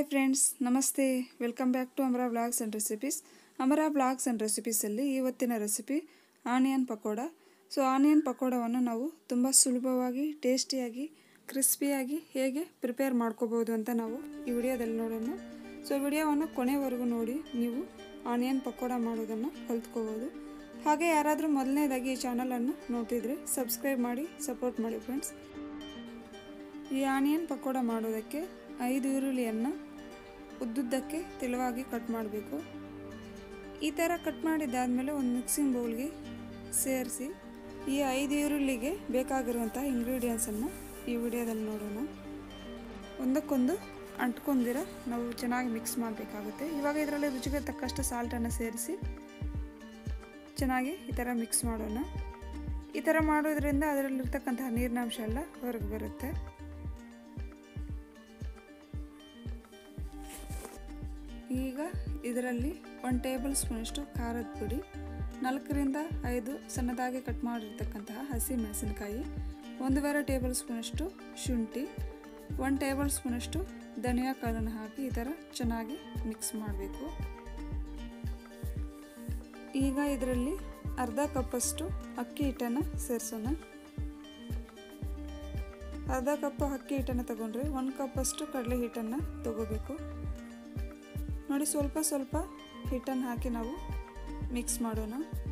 friends ನಮಸ್ತೆ welcome back to Amara blogs and recipes Amara blogs and ರೆಸಿಪೀಸಲ್ಲಿ ಇವತ್ತಿನ recipe onion pakoda so onion ಪಕೋಡವನ್ನು ನಾವು ತುಂಬ ಸುಲಭವಾಗಿ ಟೇಸ್ಟಿಯಾಗಿ ಕ್ರಿಸ್ಪಿಯಾಗಿ ಹೇಗೆ ಪ್ರಿಪೇರ್ ಮಾಡ್ಕೋಬೋದು ಅಂತ ನಾವು ಈ ವಿಡಿಯೋದಲ್ಲಿ ನೋಡೋಣ ಸೊ ವಿಡಿಯೋವನ್ನು ಕೊನೆವರೆಗೂ ನೋಡಿ ನೀವು ಆನಿಯನ್ ಪಕೋಡ ಮಾಡೋದನ್ನು ಕಲ್ತ್ಕೋಬೋದು ಹಾಗೆ ಯಾರಾದರೂ ಮೊದಲನೇದಾಗಿ ಈ ಚಾನಲನ್ನು ನೋಡ್ತಿದ್ರೆ ಸಬ್ಸ್ಕ್ರೈಬ್ ಮಾಡಿ ಸಪೋರ್ಟ್ ಮಾಡಿ ಫ್ರೆಂಡ್ಸ್ ಈ ಆನಿಯನ್ ಪಕೋಡ ಮಾಡೋದಕ್ಕೆ ಐದು ಈರುಳ್ಳಿಯನ್ನು ಉದ್ದುದ್ದಕ್ಕೆ ತೆಳುವಾಗಿ ಕಟ್ ಮಾಡಬೇಕು ಈ ಥರ ಕಟ್ ಮಾಡಿದ್ದಾದಮೇಲೆ ಒಂದು ಮಿಕ್ಸಿಂಗ್ ಬೌಲ್ಗೆ ಸೇರಿಸಿ ಈ ಐದು ಈರುಳ್ಳಿಗೆ ಬೇಕಾಗಿರುವಂಥ ಇಂಗ್ರೀಡಿಯೆಂಟ್ಸನ್ನು ಈ ವಿಡಿಯೋದಲ್ಲಿ ನೋಡೋಣ ಒಂದಕ್ಕೊಂದು ಅಂಟ್ಕೊಂಡಿರ ನಾವು ಚೆನ್ನಾಗಿ ಮಿಕ್ಸ್ ಮಾಡಬೇಕಾಗುತ್ತೆ ಇವಾಗ ಇದರಲ್ಲಿ ರುಚಿಗೆ ತಕ್ಕಷ್ಟು ಸಾಲ್ಟನ್ನು ಸೇರಿಸಿ ಚೆನ್ನಾಗಿ ಈ ಥರ ಮಿಕ್ಸ್ ಮಾಡೋಣ ಈ ಥರ ಮಾಡೋದ್ರಿಂದ ಅದರಲ್ಲಿರ್ತಕ್ಕಂತಹ ನೀರಿನಾಂಶ ಎಲ್ಲ ಹೊರಗೆ ಬರುತ್ತೆ ಈಗ ಇದರಲ್ಲಿ ಒನ್ ಟೇಬಲ್ ಸ್ಪೂನಷ್ಟು ಖಾರದ ಪುಡಿ ನಾಲ್ಕರಿಂದ ಐದು ಸಣ್ಣದಾಗಿ ಕಟ್ ಮಾಡಿರ್ತಕ್ಕಂತಹ ಹಸಿ ಮೆಣಸಿನಕಾಯಿ ಒಂದೂವರೆ ಟೇಬಲ್ ಸ್ಪೂನಷ್ಟು ಶುಂಠಿ ಒನ್ ಟೇಬಲ್ ಸ್ಪೂನಷ್ಟು ಧನಿಯಾ ಕಾಳನ್ನು ಹಾಕಿ ಈ ಥರ ಚೆನ್ನಾಗಿ ಮಿಕ್ಸ್ ಮಾಡಬೇಕು ಈಗ ಇದರಲ್ಲಿ ಅರ್ಧ ಕಪ್ಪಷ್ಟು ಅಕ್ಕಿ ಹಿಟ್ಟನ್ನು ಸೇರಿಸೋಣ ಅರ್ಧ ಕಪ್ ಅಕ್ಕಿ ಹಿಟ್ಟನ್ನು ತಗೊಂಡ್ರೆ ಒಂದು ಕಪ್ಪಷ್ಟು ಕಡಲೆ ಹಿಟ್ಟನ್ನು ತಗೋಬೇಕು ನೋಡಿ ಸ್ವಲ್ಪ ಸ್ವಲ್ಪ ಹಿಟ್ಟನ್ನು ಹಾಕಿ ನಾವು ಮಿಕ್ಸ್ ಮಾಡೋಣ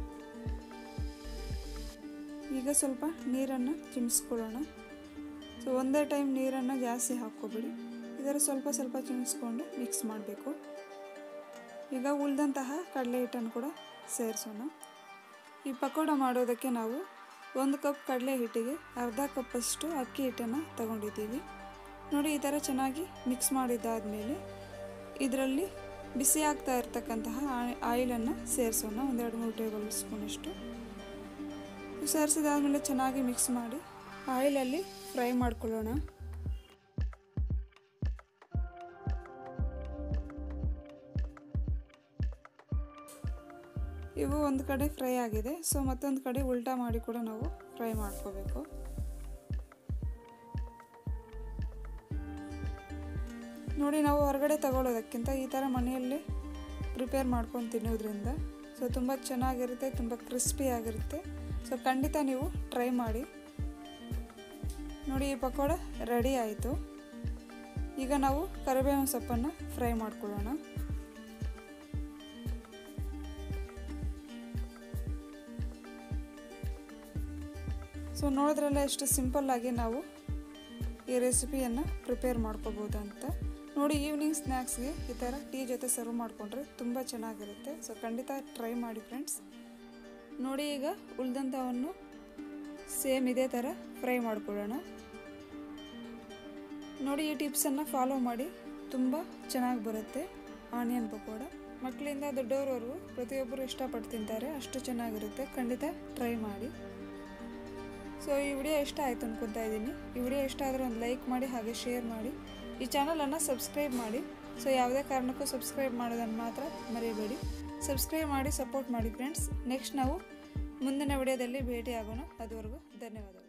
ಈಗ ಸ್ವಲ್ಪ ನೀರನ್ನು ಚಿಮ್ಸ್ಕೊಳ್ಳೋಣ ಸೊ ಒಂದೇ ಟೈಮ್ ನೀರನ್ನು ಜಾಸ್ತಿ ಹಾಕ್ಕೋಬೇಡಿ ಇದರ ಸ್ವಲ್ಪ ಸ್ವಲ್ಪ ಚಿಮ್ಸ್ಕೊಂಡು ಮಿಕ್ಸ್ ಮಾಡಬೇಕು ಈಗ ಉಳಿದಂತಹ ಕಡಲೆ ಹಿಟ್ಟನ್ನು ಕೂಡ ಸೇರಿಸೋಣ ಈ ಪಕೋಡ ಮಾಡೋದಕ್ಕೆ ನಾವು ಒಂದು ಕಪ್ ಕಡಲೆ ಹಿಟ್ಟಿಗೆ ಅರ್ಧ ಕಪ್ಪಷ್ಟು ಅಕ್ಕಿ ಹಿಟ್ಟನ್ನು ತಗೊಂಡಿದ್ದೀವಿ ನೋಡಿ ಈ ಥರ ಚೆನ್ನಾಗಿ ಮಿಕ್ಸ್ ಮಾಡಿದ್ದಾದಮೇಲೆ ಇದರಲ್ಲಿ ಬಿಸಿ ಆಗ್ತಾ ಇರ್ತಕ್ಕಂತಹ ಆಯಿಲನ್ನು ಸೇರಿಸೋಣ ಒಂದೆರಡು ಮೂರು ಟೇಬಲ್ ಸ್ಪೂನಷ್ಟು ಸೇರಿಸಿದಾದ್ಮೇಲೆ ಚೆನ್ನಾಗಿ ಮಿಕ್ಸ್ ಮಾಡಿ ಆಯಿಲಲ್ಲಿ ಫ್ರೈ ಮಾಡ್ಕೊಳ್ಳೋಣ ಇವು ಒಂದು ಕಡೆ ಫ್ರೈ ಆಗಿದೆ ಸೊ ಮತ್ತೊಂದು ಕಡೆ ಉಲ್ಟಾ ಮಾಡಿ ಕೂಡ ನಾವು ಫ್ರೈ ಮಾಡ್ಕೋಬೇಕು ನೋಡಿ ನಾವು ಹೊರಗಡೆ ತಗೊಳ್ಳೋದಕ್ಕಿಂತ ಈ ಥರ ಮನೆಯಲ್ಲೇ ಪ್ರಿಪೇರ್ ಮಾಡ್ಕೊಂಡು ತಿನ್ನೋದ್ರಿಂದ ಸೊ ತುಂಬ ಚೆನ್ನಾಗಿರುತ್ತೆ ತುಂಬ ಕ್ರಿಸ್ಪಿ ಆಗಿರುತ್ತೆ ಸೊ ಖಂಡಿತ ನೀವು ಟ್ರೈ ಮಾಡಿ ನೋಡಿ ಈ ಪಕೋಡ ರೆಡಿ ಆಯಿತು ಈಗ ನಾವು ಕರಿಬೇವಿನ ಸೊಪ್ಪನ್ನು ಫ್ರೈ ಮಾಡ್ಕೊಳ್ಳೋಣ ಸೊ ನೋಡಿದ್ರಲ್ಲ ಎಷ್ಟು ಸಿಂಪಲ್ಲಾಗಿ ನಾವು ಈ ರೆಸಿಪಿಯನ್ನು ಪ್ರಿಪೇರ್ ಮಾಡ್ಕೋಬೋದು ಅಂತ ನೋಡಿ ಈವ್ನಿಂಗ್ ಸ್ನ್ಯಾಕ್ಸ್ಗೆ ಈ ಥರ ಟೀ ಜೊತೆ ಸರ್ವ್ ಮಾಡಿಕೊಂಡ್ರೆ ತುಂಬ ಚೆನ್ನಾಗಿರುತ್ತೆ ಸೊ ಖಂಡಿತ ಟ್ರೈ ಮಾಡಿ ಫ್ರೆಂಡ್ಸ್ ನೋಡಿ ಈಗ ಉಳ್ದಂಥವನ್ನು ಸೇಮ್ ಇದೇ ಥರ ಫ್ರೈ ಮಾಡ್ಕೊಳ್ಳೋಣ ನೋಡಿ ಈ ಟಿಪ್ಸನ್ನು ಫಾಲೋ ಮಾಡಿ ತುಂಬ ಚೆನ್ನಾಗಿ ಬರುತ್ತೆ ಆನಿಯನ್ ಪಕೋಡ ಮಕ್ಕಳಿಂದ ದೊಡ್ಡವರವರೆಗೂ ಪ್ರತಿಯೊಬ್ಬರು ಇಷ್ಟಪಟ್ಟು ತಿಂತಾರೆ ಅಷ್ಟು ಚೆನ್ನಾಗಿರುತ್ತೆ ಖಂಡಿತ ಟ್ರೈ ಮಾಡಿ ಸೊ ಈ ವಿಡಿಯೋ ಇಷ್ಟ ಆಯಿತು ಅನ್ಕೊತಾ ಇದ್ದೀನಿ ಈ ವಿಡಿಯೋ ಇಷ್ಟ ಆದರೆ ಒಂದು ಲೈಕ್ ಮಾಡಿ ಹಾಗೆ ಶೇರ್ ಮಾಡಿ ಈ ಚಾನಲನ್ನು ಸಬ್ಸ್ಕ್ರೈಬ್ ಮಾಡಿ ಸೊ ಯಾವುದೇ ಕಾರಣಕ್ಕೂ ಸಬ್ಸ್ಕ್ರೈಬ್ ಮಾಡೋದನ್ನು ಮಾತ್ರ ಮರಿಬೇಡಿ ಸಬ್ಸ್ಕ್ರೈಬ್ ಮಾಡಿ ಸಪೋರ್ಟ್ ಮಾಡಿ ಫ್ರೆಂಡ್ಸ್ ನೆಕ್ಸ್ಟ್ ನಾವು ಮುಂದಿನ ವಿಡಿಯೋದಲ್ಲಿ ಭೇಟಿ ಆಗೋಣ ಅದುವರೆಗೂ ಧನ್ಯವಾದಗಳು